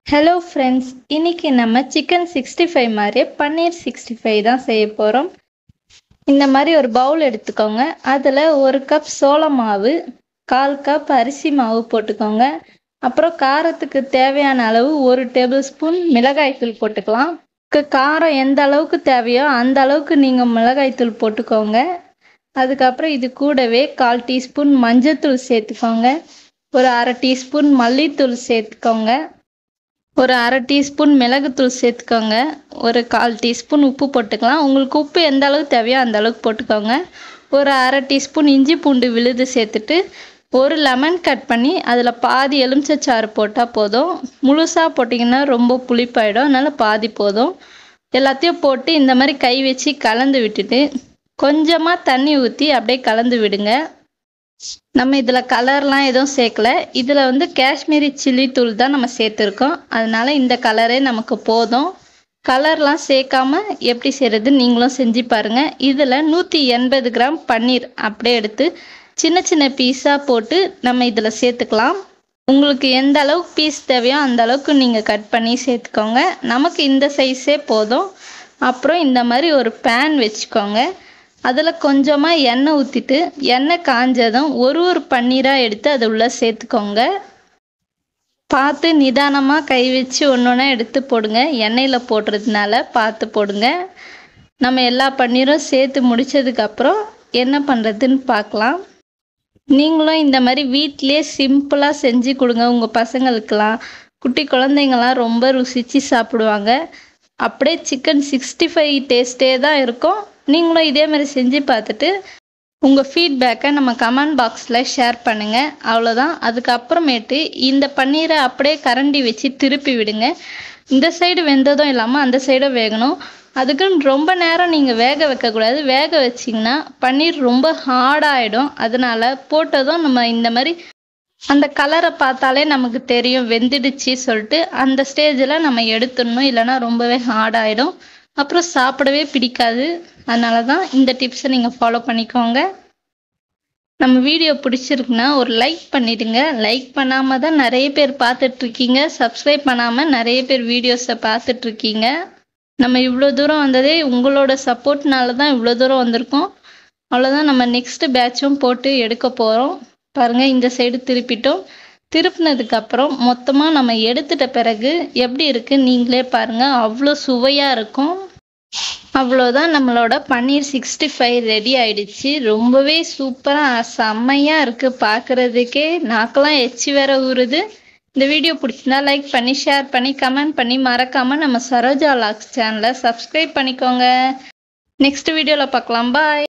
hello friends இன்னைக்கு நம்ம chicken sixty five மாதிரியே பன்னீர் சிக்ஸ்டி ஃபைவ் தான் செய்ய போகிறோம் இந்த மாதிரி ஒரு பவுல் எடுத்துக்கோங்க அதில் ஒரு கப் சோள மாவு கால் கப் அரிசி மாவு போட்டுக்கோங்க அப்புறம் காரத்துக்கு தேவையான அளவு ஒரு டேபிள் ஸ்பூன் மிளகாய்த்தூள் போட்டுக்கலாம் க- காரம் எந்த அளவுக்கு தேவையோ அந்த அளவுக்கு நீங்கள் மிளகாய்த்தூள் போட்டுக்கோங்க அதுக்கப்புறம் இது கூடவே கால் டீஸ்பூன் மஞ்சத்தூள் சேர்த்துக்கோங்க ஒரு அரை டீஸ்பூன் மல்லித்தூள் சேர்த்துக்கோங்க ஒரு அரை டீஸ்பூன் மிளகுத்தூள் சேர்த்துக்கோங்க ஒரு கால் டீஸ்பூன் உப்பு போட்டுக்கலாம் உங்களுக்கு உப்பு எந்த அளவுக்கு தேவையோ அந்த அளவுக்கு போட்டுக்கோங்க ஒரு அரை டீஸ்பூன் இஞ்சி பூண்டு விழுது சேர்த்துட்டு ஒரு லெமன் கட் பண்ணி அதில் பாதி எலுமிச்சைச்சாறு போட்டால் போதும் முழுசாக போட்டிங்கன்னா ரொம்ப புளிப்பாயிடும் அதனால் பாதி போதும் எல்லாத்தையும் போட்டு இந்த மாதிரி கை வச்சு கலந்து விட்டுட்டு கொஞ்சமாக தண்ணி ஊற்றி அப்படியே கலந்து விடுங்க நம்ம இதில் கலர்லாம் எதுவும் சேர்க்கல இதில் வந்து காஷ்மீரி சில்லி தூள் தான் நம்ம சேர்த்துருக்கோம் அதனால இந்த கலரே நமக்கு போதும் கலர்லாம் சேர்க்காம எப்படி செய்கிறது நீங்களும் செஞ்சு பாருங்கள் இதில் நூற்றி எண்பது கிராம் பன்னீர் அப்படியே எடுத்து சின்ன சின்ன பீஸாக போட்டு நம்ம இதில் சேர்த்துக்கலாம் உங்களுக்கு எந்த அளவுக்கு பீஸ் தேவையோ அந்த அளவுக்கு நீங்கள் கட் பண்ணி சேர்த்துக்கோங்க நமக்கு இந்த சைஸே போதும் அப்புறம் இந்த மாதிரி ஒரு பேன் வச்சுக்கோங்க அதில் கொஞ்சமாக எண்ணெய் ஊற்றிட்டு எண்ணெய் காஞ்சதும் ஒரு ஒரு பன்னீராக எடுத்து அது உள்ளே சேர்த்துக்கோங்க பார்த்து நிதானமாக கை வச்சு ஒன்று ஒன்றா எடுத்து போடுங்க எண்ணெயில் போடுறதுனால பார்த்து போடுங்க நம்ம எல்லா பன்னீரும் சேர்த்து முடிச்சதுக்கப்புறம் என்ன பண்ணுறதுன்னு பார்க்கலாம் நீங்களும் இந்த மாதிரி வீட்டிலே சிம்பிளாக செஞ்சு கொடுங்க உங்கள் பசங்களுக்கெல்லாம் குட்டி குழந்தைங்கலாம் ரொம்ப ருசித்து சாப்பிடுவாங்க அப்படியே சிக்கன் சிக்ஸ்டி ஃபைவ் டேஸ்ட்டே தான் இருக்கும் நீங்களும் இதே மாதிரி செஞ்சு பார்த்துட்டு உங்கள் ஃபீட்பேக்கை நம்ம கமெண்ட் பாக்ஸில் ஷேர் பண்ணுங்கள் அவ்வளோதான் அதுக்கப்புறமேட்டு இந்த பன்னீரை அப்படியே கரண்டி வச்சு திருப்பி விடுங்க இந்த சைடு வெந்ததும் இல்லாமல் அந்த சைடும் வேகணும் அதுக்குன்னு ரொம்ப நேரம் நீங்கள் வேக வைக்கக்கூடாது வேக வச்சிங்கன்னா பன்னீர் ரொம்ப ஹார்டாகிடும் அதனால் போட்டதும் நம்ம இந்த மாதிரி அந்த கலரை பார்த்தாலே நமக்கு தெரியும் வெந்துடுச்சு சொல்லிட்டு அந்த ஸ்டேஜில் நம்ம எடுத்துடணும் இல்லைன்னா ரொம்பவே ஹார்டாகிடும் அப்புறம் சாப்பிடவே பிடிக்காது அதனால தான் இந்த டிப்ஸை நீங்கள் ஃபாலோ பண்ணிக்கோங்க நம்ம வீடியோ பிடிச்சிருக்குன்னா ஒரு லைக் பண்ணிடுங்க லைக் பண்ணாமல் தான் நிறைய பேர் பார்த்துட்ருக்கீங்க சப்ஸ்கிரைப் பண்ணாமல் நிறைய பேர் வீடியோஸை பார்த்துட்ருக்கீங்க நம்ம இவ்வளோ தூரம் வந்ததே உங்களோட சப்போர்ட்னால தான் இவ்வளோ தூரம் வந்திருக்கோம் அவ்வளோதான் நம்ம நெக்ஸ்ட் பேட்சும் போட்டு எடுக்க போகிறோம் பாருங்கள் இந்த சைடு திருப்பிட்டோம் திருப்பினதுக்கு அப்புறம் மொத்தமாக நம்ம எடுத்துட்ட பிறகு எப்படி இருக்கு நீங்களே பாருங்கள் அவ்வளோ சுவையாக இருக்கும் அவ்வளோதான் நம்மளோட பன்னீர் சிக்ஸ்டி ஃபைவ் ரெடி ஆயிடுச்சு ரொம்பவே சூப்பராக செம்மையாக இருக்குது பார்க்குறதுக்கே நாக்கெல்லாம் எச்சி வேற ஊறுது இந்த வீடியோ பிடிச்சிருந்தா லைக் பண்ணி ஷேர் பண்ணி கமெண்ட் பண்ணி மறக்காமல் நம்ம சரோஜா லாக்ஸ் சேனலை சப்ஸ்கிரைப் பண்ணிக்கோங்க நெக்ஸ்ட் வீடியோவில் பார்க்கலாம் பாய்